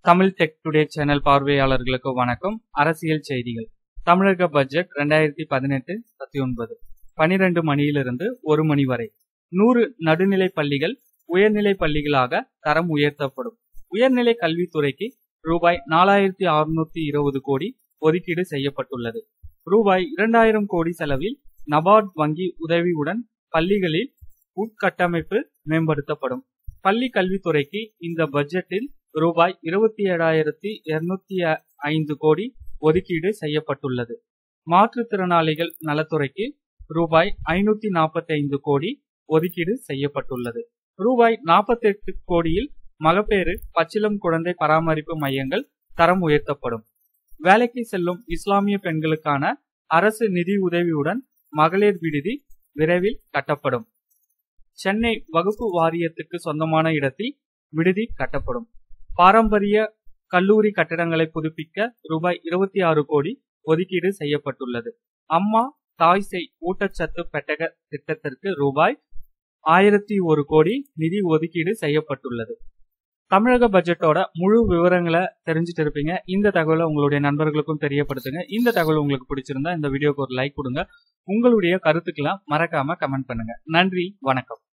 Tamil tech today channel பார்வையாளர்களுக்கு வணக்கம் அரசியல் செய்திகள் தமிழக பட்ஜெட் ரெண்டாயிரத்தி பதினெட்டு பத்தி ஒன்பது பனிரெண்டு மணியிலிருந்து ஒரு மணி வரை நூறு நடுநிலை பள்ளிகள் உயர்நிலை பள்ளிகளாக தரம் உயர்த்தப்படும் உயர்நிலை கல்வித்துறைக்கு ரூபாய் நாலாயிரத்தி அறுநூத்தி இருபது கோடி ஒதுக்கீடு செய்யப்பட்டுள்ளது ரூபாய் இரண்டாயிரம் கோடி செலவில் நபார்ட் வங்கி உதவியுடன் பள்ளிகளில் உட்கட்டமைப்பு மேம்படுத்தப்படும் பள்ளி கல்வித்துறைக்கு இந்த பட்ஜெட்டில் ரூபாய் இருபத்தி ஏழாயிரத்தி இருநூத்தி ஐந்து கோடி ஒதுக்கீடு செய்யப்பட்டுள்ளது மாற்றுத்திறனாளிகள் நலத்துறைக்கு ரூபாய் ஐநூத்தி நாற்பத்தி ஐந்து கோடி ஒதுக்கீடு செய்யப்பட்டுள்ளது ரூபாய் நாற்பத்தி எட்டு கோடியில் மகப்பேறு பச்சிலம் குழந்தை பராமரிப்பு மையங்கள் தரம் உயர்த்தப்படும் வேலைக்கு செல்லும் இஸ்லாமிய பெண்களுக்கான அரசு நிதி உதவியுடன் மகளிர் விடுதி விரைவில் கட்டப்படும் சென்னை வகுப்பு வாரியத்துக்கு சொந்தமான இடத்தில் விடுதி கட்டப்படும் பாரம்பரிய கல்லூரி கட்டிடங்களை புதுப்பிக்க ரூபாய் இருபத்தி ஆறு கோடி ஒதுக்கீடு செய்யப்பட்டுள்ளது அம்மா தாய் செய் ஊட்டச்சத்து பெட்டக திட்டத்திற்கு ரூபாய் ஆயிரத்தி ஒரு கோடி நிதி ஒதுக்கீடு செய்யப்பட்டுள்ளது தமிழக பட்ஜெட்டோட முழு விவரங்களை தெரிஞ்சுட்டு இருப்பீங்க இந்த தகவலை உங்களுடைய நண்பர்களுக்கும் தெரியப்படுத்துங்க இந்த தகவல் உங்களுக்கு பிடிச்சிருந்தா இந்த வீடியோக்கு ஒரு லைக் கொடுங்க உங்களுடைய கருத்துக்களை மறக்காம கமெண்ட் பண்ணுங்க நன்றி வணக்கம்